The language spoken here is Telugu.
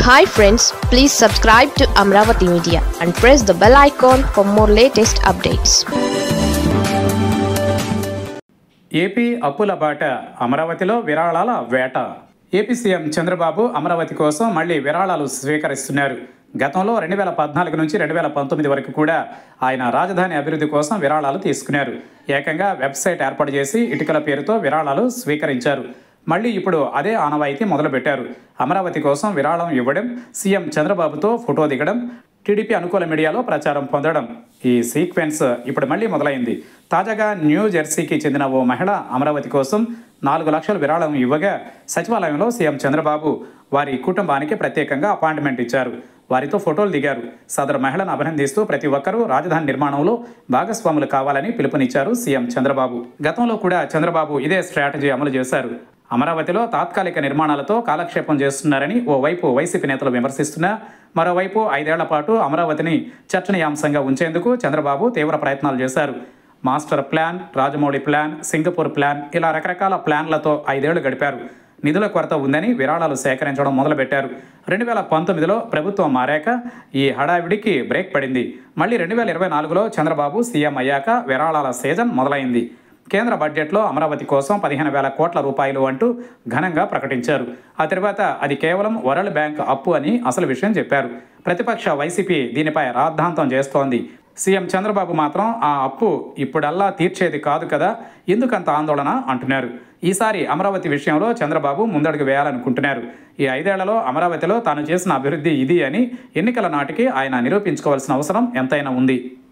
hi friends please subscribe to Amaravati media and press the bell icon for more latest updates AP అప్పుల బాట అమరావతిలో విరాళాల వేట ఏపీ సీఎం చంద్రబాబు అమరావతి కోసం మళ్ళీ విరాళాలు స్వీకరిస్తున్నారు గతంలో రెండు వేల పద్నాలుగు నుంచి రెండు వేల పంతొమ్మిది వరకు కూడా ఆయన రాజధాని అభివృద్ధి కోసం విరాళాలు తీసుకున్నారు ఏకంగా వెబ్సైట్ ఏర్పాటు చేసి ఇటుకల పేరుతో విరాళాలు స్వీకరించారు మళ్ళీ ఇప్పుడు అదే ఆనవాయితీ మొదలుపెట్టారు అమరావతి కోసం విరాళం ఇవ్వడం సీఎం చంద్రబాబుతో ఫోటో దిగడం టీడీపీ అనుకూల మీడియాలో ప్రచారం పొందడం ఈ సీక్వెన్స్ ఇప్పుడు మళ్ళీ మొదలైంది తాజాగా న్యూ జెర్సీకి చెందిన ఓ మహిళ అమరావతి కోసం నాలుగు లక్షల విరాళం ఇవ్వగా సచివాలయంలో సీఎం చంద్రబాబు వారి కుటుంబానికి ప్రత్యేకంగా అపాయింట్మెంట్ ఇచ్చారు వారితో ఫోటోలు దిగారు సదరు మహిళను అభినందిస్తూ ప్రతి ఒక్కరూ రాజధాని నిర్మాణంలో భాగస్వాములు కావాలని పిలుపునిచ్చారు సీఎం చంద్రబాబు గతంలో కూడా చంద్రబాబు ఇదే స్ట్రాటజీ అమలు చేశారు అమరావతిలో తాత్కాలిక నిర్మాణాలతో కాలక్షేపం చేస్తున్నారని ఓవైపు వైసీపీ నేతలు విమర్శిస్తున్నా మరోవైపు ఐదేళ్ల పాటు అమరావతిని చర్చనీయాంశంగా ఉంచేందుకు చంద్రబాబు తీవ్ర ప్రయత్నాలు చేశారు master plan Rajamouli plan Singapore plan ఇలా రకరకాల ప్లాన్లతో ఐదేళ్లు గడిపారు నిధుల కొరత ఉందని విరాళాలు సేకరించడం మొదలుపెట్టారు రెండు వేల పంతొమ్మిదిలో ప్రభుత్వం మారాక ఈ హడావిడికి బ్రేక్ పడింది మళ్ళీ రెండు వేల ఇరవై నాలుగులో చంద్రబాబు సీఎం అయ్యాక విరాళాల సీజన్ మొదలైంది కేంద్ర బడ్జెట్లో అమరావతి కోసం పదిహేను వేల కోట్ల రూపాయలు అంటూ ఘనంగా ప్రకటించారు ఆ తర్వాత అది కేవలం వరల్డ్ బ్యాంక్ అప్పు అని అసలు విషయం చెప్పారు ప్రతిపక్ష వైసీపీ దీనిపై రాద్ధాంతం చేస్తోంది సీఎం చంద్రబాబు మాత్రం ఆ అప్పు ఇప్పుడల్లా తీర్చేది కాదు కదా ఎందుకంత ఆందోళన అంటున్నారు ఈసారి అమరావతి విషయంలో చంద్రబాబు ముందడుగు వేయాలనుకుంటున్నారు ఈ ఐదేళ్లలో అమరావతిలో తాను చేసిన అభివృద్ధి ఇది అని ఎన్నికల నాటికి ఆయన నిరూపించుకోవాల్సిన అవసరం ఎంతైనా ఉంది